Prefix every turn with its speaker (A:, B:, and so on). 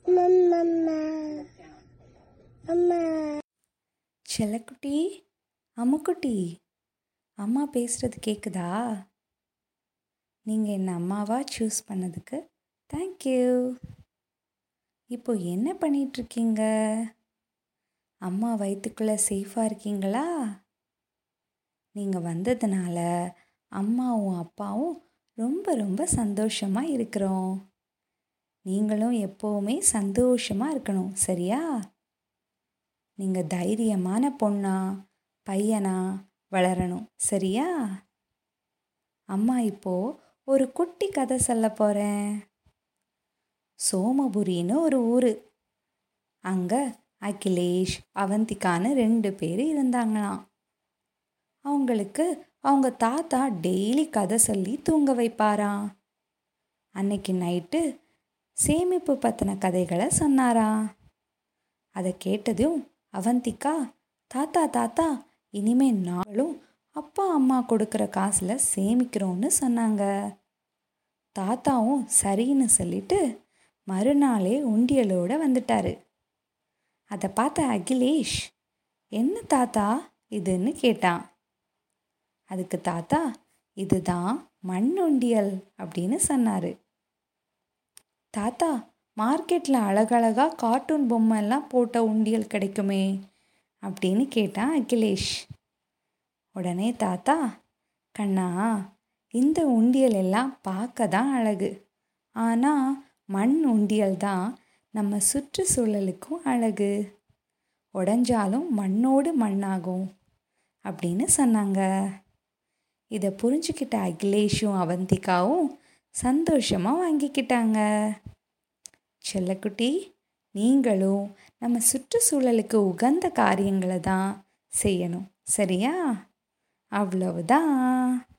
A: செல்லக்குட்டி அம்முக்குட்டி அம்மா பேசுகிறது கேட்குதா நீங்கள் என்ன அம்மாவா சூஸ் பண்ணதுக்கு தேங்க்யூ இப்போ என்ன பண்ணிகிட்ருக்கீங்க அம்மா வயிற்றுக்குள்ளே சேஃபாக இருக்கீங்களா நீங்கள் வந்ததுனால அம்மாவும் அப்பாவும் ரொம்ப ரொம்ப சந்தோஷமாக இருக்கிறோம் நீங்களும் எப்போவுமே சந்தோஷமாக இருக்கணும் சரியா நீங்கள் தைரியமான பொண்ணா பையனா வளரணும் சரியா அம்மா இப்போ ஒரு குட்டி கதை சொல்ல போகிறேன் சோமபுரின்னு ஒரு ஊர் அங்கே அகிலேஷ் அவந்திகான்னு ரெண்டு பேர் இருந்தாங்களாம் அவங்களுக்கு அவங்க தாத்தா டெய்லி கதை சொல்லி தூங்க வைப்பாராம் அன்னைக்கு நைட்டு சேமிப்பு பற்றின கதைகளை சொன்னாராம் அதை கேட்டதும் அவந்திகா தாத்தா தாத்தா இனிமே நாங்களும் அப்பா அம்மா கொடுக்குற காசில் சேமிக்கிறோன்னு சொன்னாங்க தாத்தாவும் சரின்னு சொல்லிட்டு மறுநாளே உண்டியலோட வந்துட்டாரு அதை பார்த்த அகிலேஷ் என்ன தாத்தா இதுன்னு கேட்டான் அதுக்கு தாத்தா இதுதான் மண் உண்டியல் அப்படின்னு சொன்னார் தாத்தா மார்க்கெட்டில் அழகழகாக கார்ட்டூன் பொம்மை எல்லாம் போட்ட உண்டியல் கிடைக்குமே அப்படின்னு கேட்டான் அகிலேஷ் உடனே தாத்தா கண்ணா இந்த உண்டியல் எல்லாம் பார்க்க தான் அழகு ஆனால் மண் உண்டியல் தான் நம்ம சுற்றுச்சூழலுக்கும் அழகு உடஞ்சாலும் மண்ணோடு மண்ணாகும் அப்படின்னு சொன்னாங்க இதை புரிஞ்சுக்கிட்ட அகிலேஷும் அவந்திகாவும் சந்தோஷமாக வாங்கிக்கிட்டாங்க செல்லக்குட்டி நீங்களும் நம்ம சுற்றுச்சூழலுக்கு உகந்த காரியங்களை தான் செய்யணும் சரியா அவ்வளவுதான்